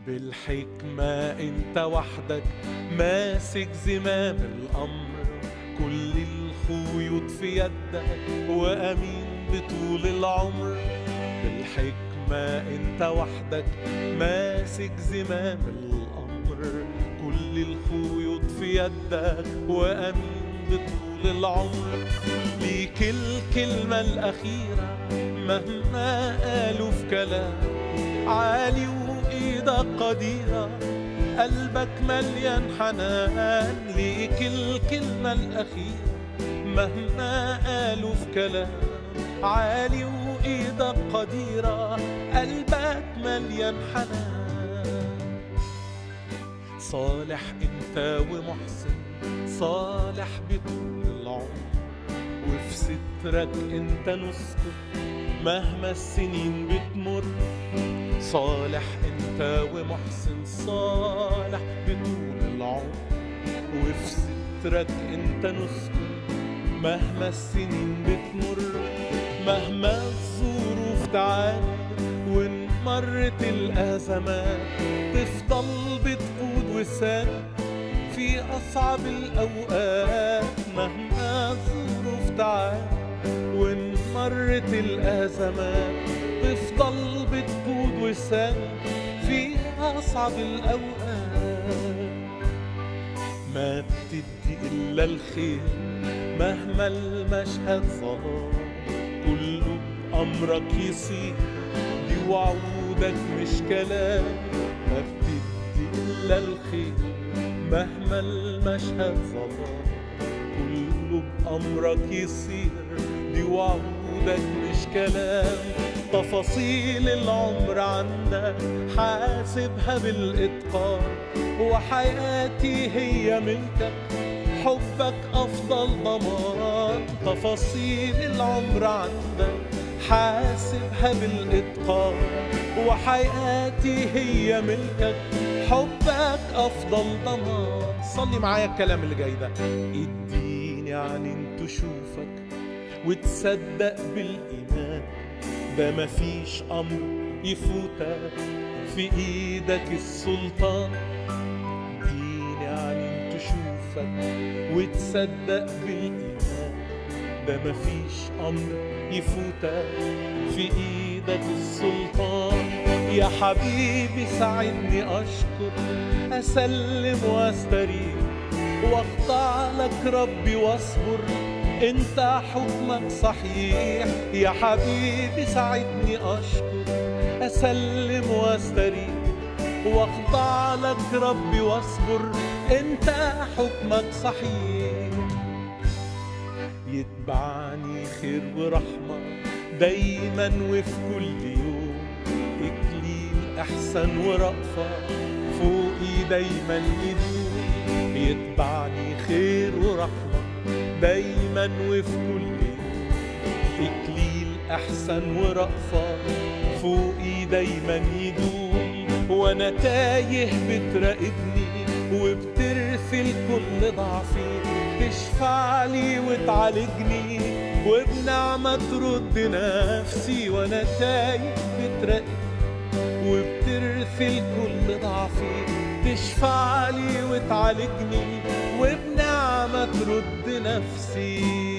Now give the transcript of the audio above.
بالحكمة انت وحدك ماسك زمام الأمر كل الخيوط في يدك وأمين بطول العمر بالحكمة انت وحدك ماسك زمام الأمر كل الخيوط في يدك وأمين بطول العمر ليك الكلمة الأخيرة مهما قالوا في كلام عالي وإيدك قديرة قلبك مليان حنان ليك الكلمة الأخيرة مهما قالوا في كلام عالي وإيدك قديرة قلبك مليان حنان صالح انت ومحسن صالح بطول العمر وفي سترك انت نسكت مهما السنين بتمر صالح انت ومحسن صالح بطول العمر وفي سترك انت نسكت مهما السنين بتمر مهما الظروف تعاني وان مرت الازمات تفضل بتقود وساند في اصعب الاوقات مهما الظروف تعاني وان مرت الازمات تفضل بتقود وساند في اصعب الاوقات ما بتدي الا الخير مهما المشهد ظلام كله بامرك يصير دي وعودك مش كلام ما بتدي الا الخير مهما المشهد ظلام كله بامرك يصير دي وعودك مش كلام تفاصيل العمر عندك حاسبها بالاتقان وحياتي هي ملكك حبك افضل ضمان تفاصيل العمر عندك حاسبها بالاتقان وحياتي هي ملكك حبك افضل ضمان صلي معايا الكلام اللي جاي ده اديني عن تشوفك وتصدق بالايمان ده مفيش امر يفوتك في ايدك السلطان اديني عن تشوفك وتصدق بالايمان ده مفيش امر يفوتك في ايدك السلطان يا حبيبي ساعدني اشكر اسلم واستريح واخضع لك ربي واصبر انت حكمك صحيح يا حبيبي ساعدني اشكر اسلم واستريح واخضع لك ربي واصبر انت حكمك صحيح يتبعني خير ورحمة دايما وفي كل يوم إكليل أحسن ورأفة فوقي دايما يدوم يتبعني خير ورحمة دايما وفي كل يوم إكليل أحسن ورأفة فوقي دايما يدوم وأنا تايه بتراقبني وبترفل كل ضعفي تشفع لي وتعالجني وبنعمة ترد نفسي وانا تايه بتراقبني وبترفل كل ضعفي تشفع لي وتعالجني وبنعمة ترد نفسي